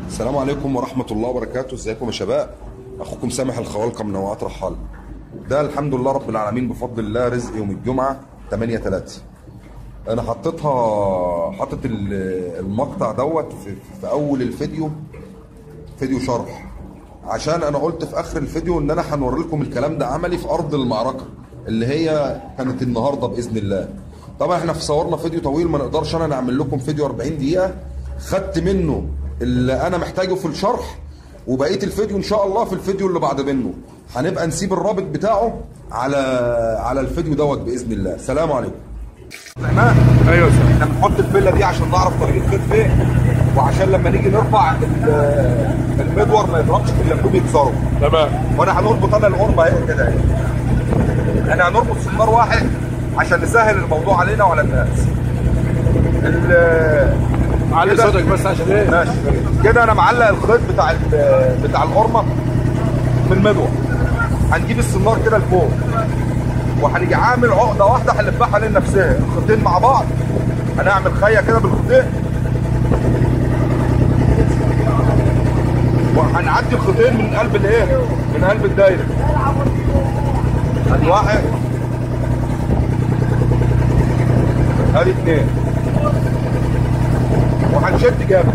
السلام عليكم ورحمة الله وبركاته ازيكم يا شباب اخوكم سامح الخوالقة من نوعات رحال ده الحمد لله رب العالمين بفضل الله رزق يوم الجمعة 8 3 انا حطيتها حطت ال- المقطع دوت في, في اول الفيديو فيديو شرح عشان انا قلت في اخر الفيديو ان انا هنوري لكم الكلام ده عملي في ارض المعركة اللي هي كانت النهارده باذن الله طبعا احنا في صورنا فيديو طويل ما نقدرش انا نعمل لكم فيديو 40 دقيقة خدت منه اللي انا محتاجه في الشرح وبقيه الفيديو ان شاء الله في الفيديو اللي بعد منه هنبقى نسيب الرابط بتاعه على على الفيديو دوت باذن الله سلام عليكم تمام ايوه يا احنا بنحط الفيلا دي عشان نعرف طريق الخيط فين وعشان لما نيجي نرفع ال- المدور ما يضربش في اللمبوب يكسره تمام وانا هنربط انا القربه اهي كده اهي احنا هنربط سمار واحد عشان نسهل الموضوع علينا وعلى الناس ال- علي كده. صوتك بس عشان ايه ماشي كده انا معلق الخيط بتاع ال- بتاع القرمه في المدور هنجيب السنار كده لفوق وهنيجي عامل عقده واحده هنلفها حوالين نفسها الخيطين مع بعض هنعمل خيه كده بالخيطين وهنعدي الخيطين من قلب الايه؟ من قلب الدايره ادي واحد ادي اثنين وهنشد جامد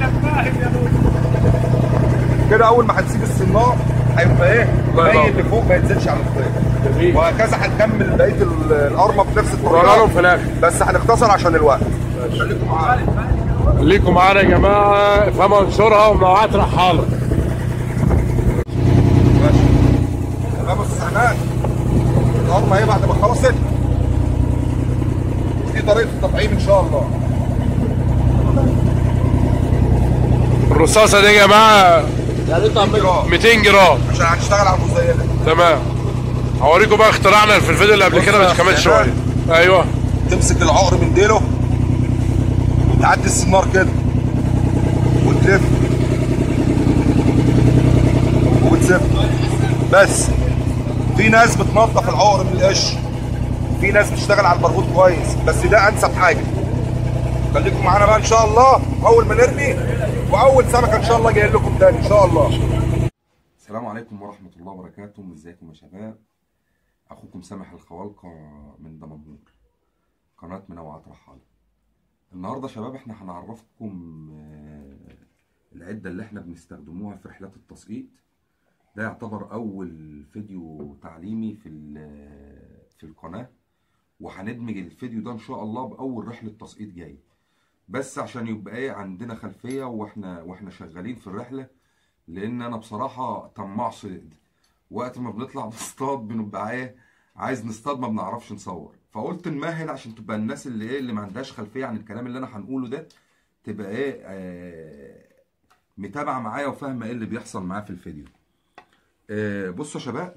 كده اول ما هنسيب السنار هيبقى ايه الله ينور. باين اللي فوق ما ينزلش على الخيط جميل وهكذا هنكمل بقيه ال- القرمه بنفس ورا لهم الطريقه في الاخر بس هنختصر عشان الوقت خليكم معانا خليكم معانا يا جماعه افهموا انشرها ومنوعات رحاله ماشي تمام السحنات القرمه اهي بعد ما خلصت ودي طريقه التطعيم ان شاء الله الرصاصه دي يا جماعه 200 جرام 200 جرام عشان هنشتغل على المزينه تمام هوريكم بقى اختراعنا في الفيديو اللي قبل بص كده يا بس كمان أخي شويه ايوه تمسك العقر من ديله وتعدي السنار كده وتلف وبتسف بس في ناس بتنظف العقر من القش في ناس بتشتغل على البرغوث كويس بس ده انسب حاجه خليكم معانا بقى ان شاء الله اول ما نرمي واول سمكه ان شاء الله جاي لكم تاني ان شاء الله السلام عليكم ورحمه الله وبركاته ازيكم يا شباب اخوكم سامح الخوالقه من دمنهور قناه منوعات رحاله النهارده يا شباب احنا هنعرفكم آه، العده اللي احنا بنستخدموها في رحلات التسقيط ده يعتبر اول فيديو تعليمي في ال- في القناه وهندمج الفيديو ده ان شاء الله باول رحله تسقيط جاي بس عشان يبقى ايه عندنا خلفيه واحنا واحنا شغالين في الرحله لان انا بصراحه طماع صيد وقت ما بنطلع نصطاد بنبقى ايه عايز نصطاد ما بنعرفش نصور فقلت نمهد عشان تبقى الناس اللي ايه اللي ما عندهاش خلفيه عن الكلام اللي انا هنقوله ده تبقى ايه آه متابعه معايا وفاهمه ايه اللي بيحصل معايا في الفيديو آه بصوا يا شباب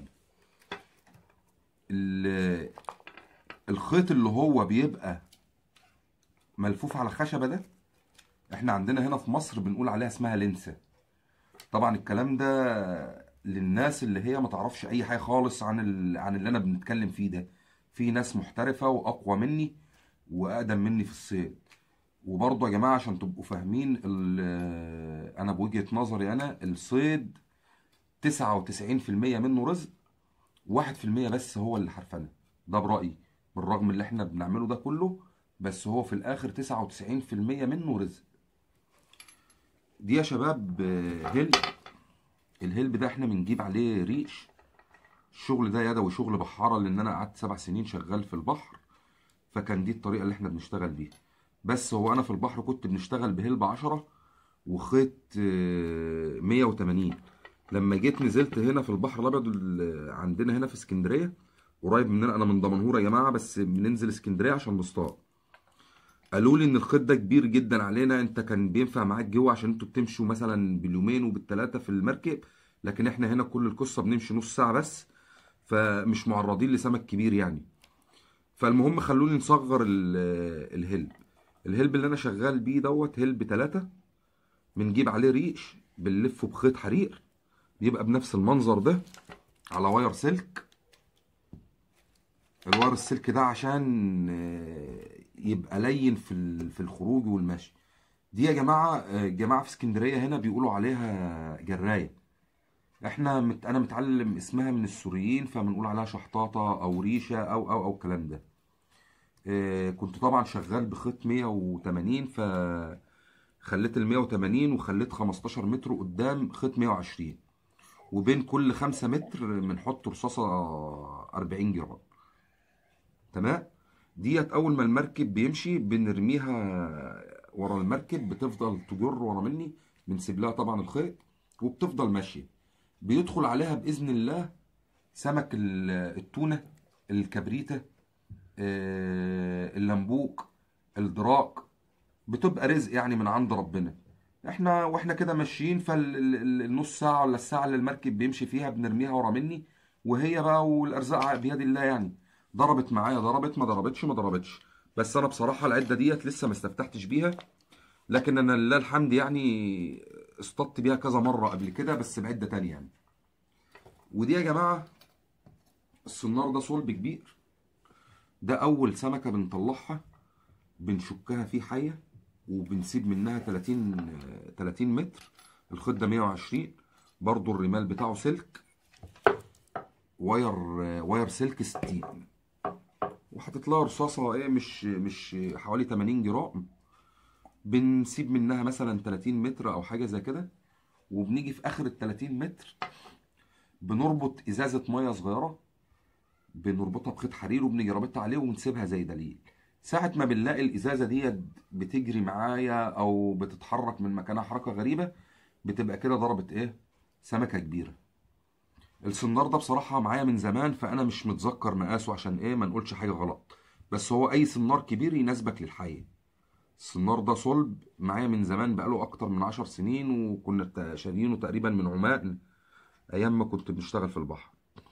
ال- الخيط اللي هو بيبقى ملفوف على خشبه ده احنا عندنا هنا في مصر بنقول عليها اسمها لنسه طبعا الكلام ده للناس اللي هي ما تعرفش اي حاجه خالص عن ال... عن اللي انا بنتكلم فيه ده في ناس محترفه واقوى مني واقدم مني في الصيد وبرضه يا جماعه عشان تبقوا فاهمين ال- انا بوجهه نظري انا الصيد 99% منه رزق 1% بس هو اللي حرفنه ده برايي بالرغم اللي احنا بنعمله ده كله بس هو في الاخر 99% منه رزق دي يا شباب آه، هلب الهلب ده احنا بنجيب عليه ريش الشغل ده يدوي شغل بحارة لان انا قعدت سبع سنين شغال في البحر فكان دي الطريقة اللي احنا بنشتغل بيها بس هو انا في البحر كنت بنشتغل بهلب عشرة وخيط آه، 180 لما جيت نزلت هنا في البحر الابيض ال- عندنا هنا في اسكندرية قريب مننا انا من دمنهور يا جماعة بس بننزل اسكندرية عشان نصطاد قالوا لي ان الخيط ده كبير جدا علينا انت كان بينفع معاك جوه عشان انتوا بتمشوا مثلا باليومين وبالثلاثه في المركب لكن احنا هنا كل القصه بنمشي نص ساعه بس فمش معرضين لسمك كبير يعني فالمهم خلوني نصغر ال- الهلب الهلب اللي انا شغال بيه دوت هلب ثلاثة بنجيب عليه ريش بنلفه بخيط حرير بيبقى بنفس المنظر ده على واير سلك الواير السلك ده عشان آه، يبقى لين في ال- في الخروج والمشي دي يا جماعه آه، الجماعه في اسكندريه هنا بيقولوا عليها جرايه احنا مت... انا متعلم اسمها من السوريين فبنقول عليها شحطاطه او ريشه او او او الكلام ده آه، كنت طبعا شغال بخيط 180 ف خليت ال 180 وخليت 15 متر قدام خيط 120 وبين كل 5 متر بنحط رصاصه 40 جرام تمام ديت اول ما المركب بيمشي بنرميها ورا المركب بتفضل تجر ورا مني بنسيب لها طبعا الخيط وبتفضل ماشيه بيدخل عليها باذن الله سمك ال- التونه الكبريته آه، اللمبوك الدراك بتبقى رزق يعني من عند ربنا احنا واحنا كده ماشيين فالنص ساعه ولا الساعه اللي المركب بيمشي فيها بنرميها ورا مني وهي بقى والارزاق بيد الله يعني ضربت معايا ضربت ما ضربتش ما ضربتش بس انا بصراحه العده ديت لسه ما استفتحتش بيها لكن انا لله الحمد يعني اصطدت بيها كذا مره قبل كده بس بعده تانية يعني ودي يا جماعه السنار ده صلب كبير ده اول سمكه بنطلعها بنشكها فيه حيه وبنسيب منها 30 آه، 30 متر الخيط ده 120 برضو الرمال بتاعه سلك واير آه، واير سلك 60 وحاطط لها رصاصه ايه مش مش حوالي 80 جرام بنسيب منها مثلا 30 متر او حاجه زي كده وبنيجي في اخر ال 30 متر بنربط ازازه ميه صغيره بنربطها بخيط حرير وبنيجي رابطها عليه ونسيبها زي دليل ساعة ما بنلاقي الإزازة ديت بتجري معايا أو بتتحرك من مكانها حركة غريبة بتبقى كده ضربت إيه؟ سمكة كبيرة. السنار ده بصراحة معايا من زمان فأنا مش متذكر مقاسه عشان إيه ما نقولش حاجة غلط. بس هو أي سنار كبير يناسبك للحي. السنار ده صلب معايا من زمان بقاله أكتر من عشر سنين وكنا تا- شاريينه تقريبا من عمان أيام ما كنت بنشتغل في البحر.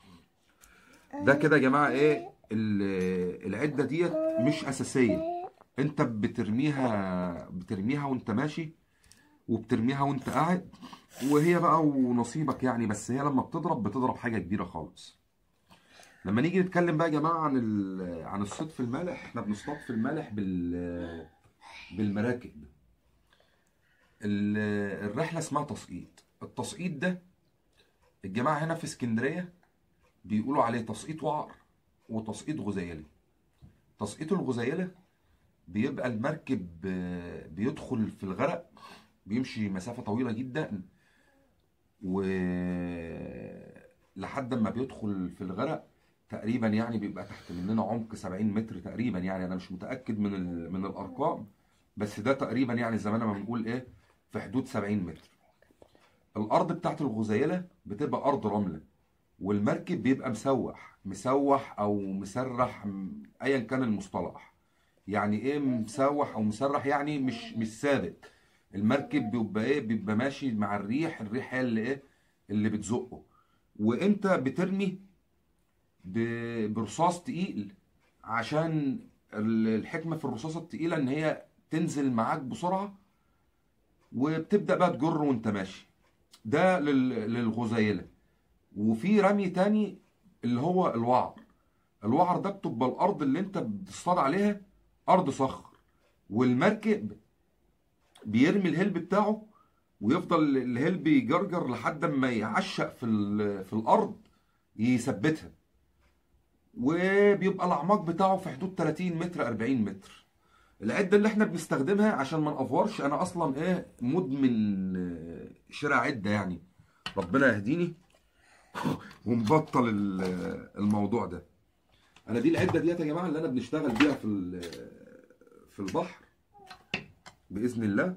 ده كده يا جماعه ايه ال- العده ديت مش اساسيه انت بترميها بترميها وانت ماشي وبترميها وانت قاعد وهي بقى ونصيبك يعني بس هي لما بتضرب بتضرب حاجه كبيره خالص لما نيجي نتكلم بقى يا جماعه عن ال- عن الصيد في المالح احنا بنصطاد في المالح بال بالمراكب ال- الرحله اسمها تسقيط التسقيط ده الجماعه هنا في اسكندريه بيقولوا عليه تسقيط وعر وتسقيط غزيلي تسقيط الغزيلة بيبقى المركب آه، بيدخل في الغرق بيمشي مسافة طويلة جدا و لحد ما بيدخل في الغرق تقريبا يعني بيبقى تحت مننا عمق 70 متر تقريبا يعني انا مش متأكد من ال... من الارقام بس ده تقريبا يعني زي ما انا ما بنقول ايه في حدود 70 متر الارض بتاعت الغزيلة بتبقى ارض رملة والمركب بيبقى مسوح مسوح او مسرح م- ايا كان المصطلح يعني ايه مسوح او مسرح يعني مش مش ثابت المركب بيبقى ايه بيبقى ماشي مع الريح الريح هي اللي ايه اللي بتزقه وانت بترمي ب- برصاص تقيل عشان ال- الحكمة في الرصاصة التقيلة ان هي تنزل معاك بسرعة وبتبدأ بقى تجر وانت ماشي ده لل- للغزيلة وفي رمي تاني اللي هو الوعر الوعر ده بتبقى الارض اللي انت بتصطاد عليها ارض صخر والمركب بيرمي الهلب بتاعه ويفضل الهلب يجرجر لحد ما يعشق في ال- في الارض يثبتها وبيبقى الاعماق بتاعه في حدود 30 متر 40 متر العده اللي احنا بنستخدمها عشان ما نافورش انا اصلا ايه مدمن آه، شراء عده يعني ربنا يهديني ونبطل ال- الموضوع ده انا دي العده ديت يا جماعه اللي انا بنشتغل بيها في ال- في البحر باذن الله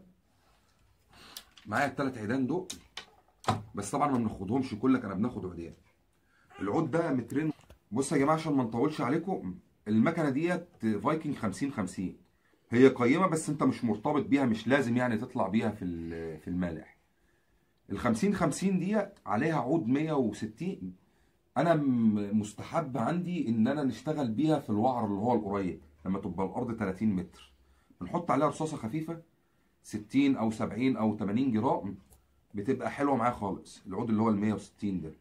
معايا الثلاث عيدان دول بس طبعا ما بناخدهمش كلك انا بناخد عيدان العود ده مترين بص يا جماعه عشان ما نطولش عليكم المكنه ديت فايكنج 50 50 هي قيمه بس انت مش مرتبط بيها مش لازم يعني تطلع بيها في ال- في المالح ال 50 50 ديت عليها عود 160 انا م- مستحب عندي ان انا نشتغل بيها في الوعر اللي هو القريب لما تبقى الارض 30 متر بنحط عليها رصاصه خفيفه 60 او 70 او 80 جرام بتبقى حلوه معايا خالص العود اللي هو ال 160 ده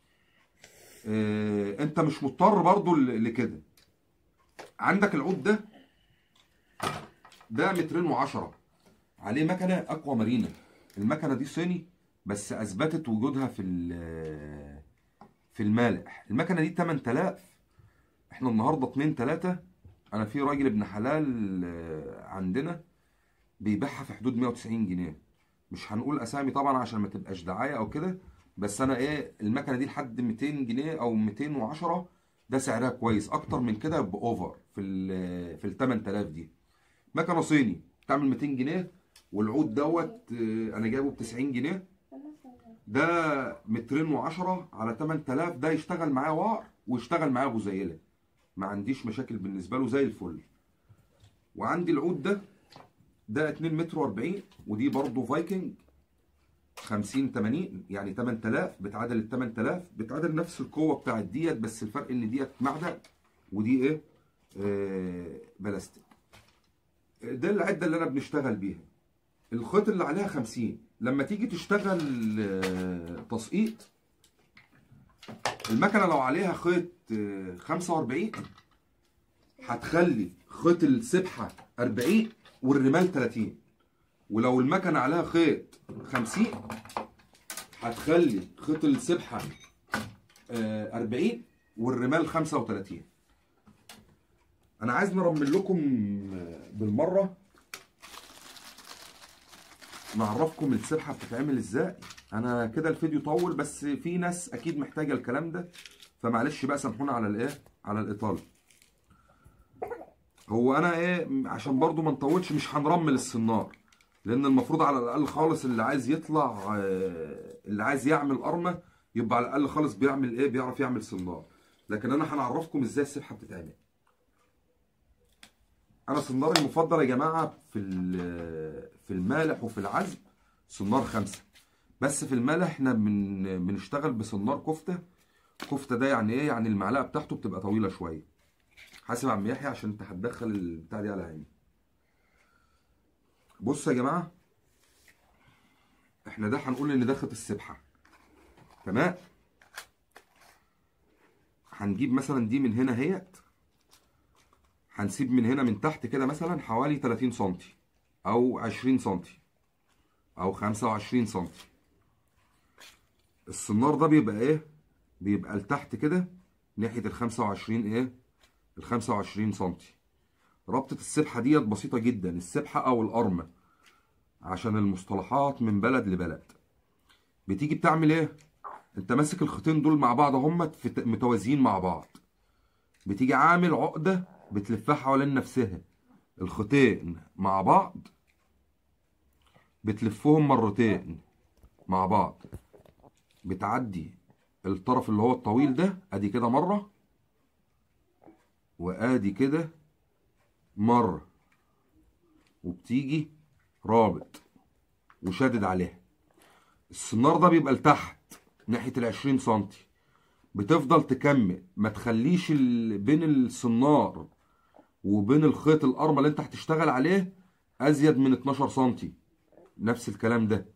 آه، انت مش مضطر برضو ل- لكده عندك العود ده ده مترين وعشرة عليه مكنه اقوى مارينا المكنه دي صيني بس اثبتت وجودها في ال- في المالح المكنه دي 8000 احنا النهارده 2 3 انا في راجل ابن حلال آه، عندنا بيبيعها في حدود 190 جنيه مش هنقول اسامي طبعا عشان ما تبقاش دعايه او كده بس انا ايه المكنه دي لحد 200 جنيه او 210 ده سعرها كويس اكتر من كده يبقى اوفر في ال في ال 8000 دي مكنه صيني بتعمل 200 جنيه والعود دوت آه، انا جايبه ب 90 جنيه ده مترين و10 على 8000 ده يشتغل معاه وار ويشتغل معاه غزيله ما عنديش مشاكل بالنسبه له زي الفل وعندي العود ده ده 2 متر و40 ودي برضه فايكنج 50 80 يعني 8000 بتعادل ال 8000 بتعادل نفس القوه بتاعت ديت بس الفرق ان ديت معدن ودي ايه آه بلاستيك ده العده اللي انا بنشتغل بيها الخيط اللي عليها 50 لما تيجي تشتغل آه، تسقيط المكنه لو عليها خيط آه، 45 هتخلي خيط السبحه 40 والرمال 30 ولو المكنه عليها خيط 50 هتخلي خيط السبحه آه، 40 والرمال 35 انا عايز نرمل لكم آه، بالمره نعرفكم السبحه بتتعمل ازاي انا كده الفيديو طول بس في ناس اكيد محتاجه الكلام ده فمعلش بقى سامحونا على الايه على الاطاله هو انا ايه عشان برضو ما نطولش مش هنرمل السنار لان المفروض على الاقل خالص اللي عايز يطلع آه، اللي عايز يعمل قرمه يبقى على الاقل خالص بيعمل ايه بيعرف يعمل سنار لكن انا هنعرفكم ازاي السبحه بتتعمل انا سناري المفضل يا جماعه في ال- في المالح وفي العزم سنار خمسة بس في المالح احنا بن بنشتغل بسنار كفته كفته ده يعني ايه يعني المعلقه بتاعته بتبقى طويله شويه حاسب عم يحيى عشان انت هتدخل البتاع دي على عيني بصوا يا جماعه احنا ده هنقول ان ده خيط السبحه تمام هنجيب مثلا دي من هنا اهيت هنسيب من هنا من تحت كده مثلا حوالي 30 سنتي او 20 سنتي او 25 سنتي السنار ده بيبقى ايه بيبقى لتحت كده ناحية ال 25 ايه ال 25 سنتي ربطة السبحة ديت بسيطة جدا السبحة او القرمة عشان المصطلحات من بلد لبلد بتيجي بتعمل ايه انت ماسك الخيطين دول مع بعض هم متوازيين مع بعض بتيجي عامل عقدة بتلفها حوالين نفسها الخيطين مع بعض بتلفهم مرتين مع بعض بتعدي الطرف اللي هو الطويل ده ادي كده مرة وادي كده مرة وبتيجي رابط وشادد عليها السنار ده بيبقى لتحت ناحية العشرين سنتي بتفضل تكمل ما تخليش ال... بين السنار وبين الخيط القرمة اللي انت هتشتغل عليه ازيد من 12 سنتي نفس الكلام ده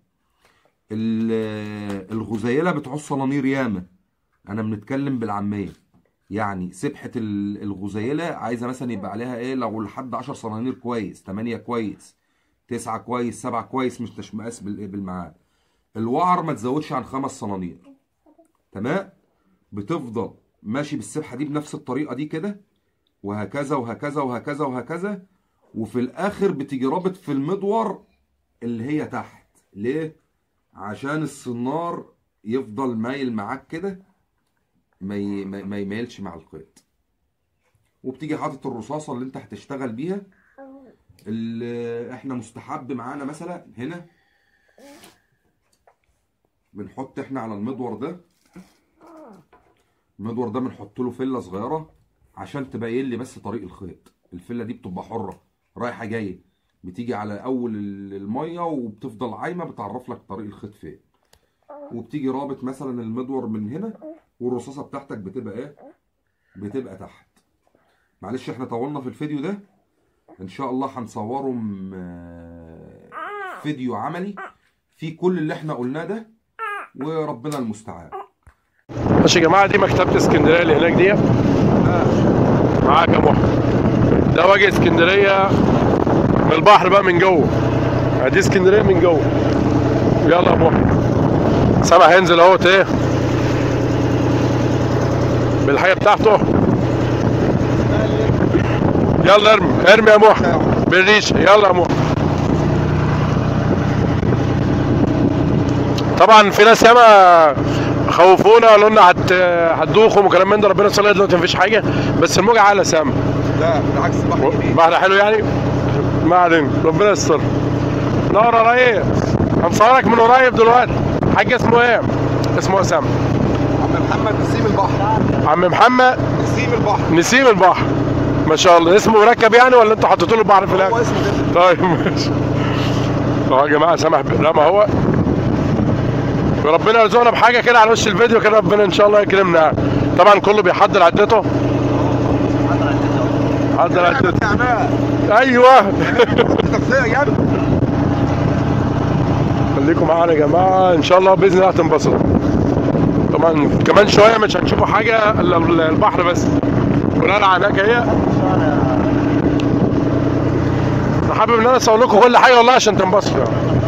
ال- الغزيلة بتعوز صنانير ياما انا بنتكلم بالعامية يعني سبحة ال- الغزيلة عايزة مثلا يبقى عليها ايه لو لحد 10 صنانير كويس 8 كويس 9 كويس 7 كويس مش مش مقاس بال- بالمعاد الوعر ما تزودش عن خمس صنانير تمام بتفضل ماشي بالسبحة دي بنفس الطريقة دي كده وهكذا وهكذا وهكذا وهكذا وفي الاخر بتيجي رابط في المدور اللي هي تحت ليه عشان السنار يفضل مايل معاك كده ما ي- ما ما يميلش مع الخيط وبتيجي حاطط الرصاصه اللي انت هتشتغل بيها اللي احنا مستحب معانا مثلا هنا بنحط احنا على المدور ده المدور ده بنحط له فله صغيره عشان تبين لي بس طريق الخيط الفله دي بتبقى حره رايحه جايه بتيجي على اول ال- الميه وبتفضل عايمه بتعرف لك طريق الخيط فين وبتيجي رابط مثلا المدور من هنا والرصاصه بتاعتك بتبقى ايه بتبقى تحت معلش احنا طولنا في الفيديو ده ان شاء الله هنصوره م- آه، فيديو عملي في كل اللي احنا قلناه ده وربنا المستعان ماشي يا جماعه دي مكتبه اسكندريه اللي هناك دي معاك يا محمد ده وجه اسكندريه من البحر بقى من جوه ادي اسكندريه من جوه يلا يا ابو سامع هينزل اهوت ايه بالحاجه بتاعته يلا ارمي ارمي يا محمد بالريشه يلا يا محمد طبعا في ناس ياما خوفونا قالوا لنا هت هتدوخهم وكلام من ده ربنا يصلي دلوقتي مفيش حاجه بس الموجه عاليه سام لا بالعكس بحر كبير بحر حلو يعني ما علينا ربنا يستر نور يا ريس هنصورك من قريب دلوقتي حاج اسمه ايه؟ اسمه اسامه عم محمد نسيم البحر عم محمد نسيم البحر نسيم البحر ما شاء الله اسمه مركب يعني ولا انتوا حطيتوا له البحر في هو الاخر؟ اسمه كده طيب ماشي اهو يا جماعه سامح ب- لا ما هو ربنا يرزقنا بحاجه كده على وش الفيديو كده ربنا ان شاء الله يكرمنا طبعا كله بيحضر عدته حضر عدته يا عماد ايوه تغطيه جامد خليكم معانا يا جماعه ان شاء الله باذن الله هتنبسطوا طبعا كمان شويه مش هتشوفوا حاجه الا البحر بس والقلعه هناك هي انا حابب ان انا اصور لكم كل حاجه والله عشان تنبسطوا يعني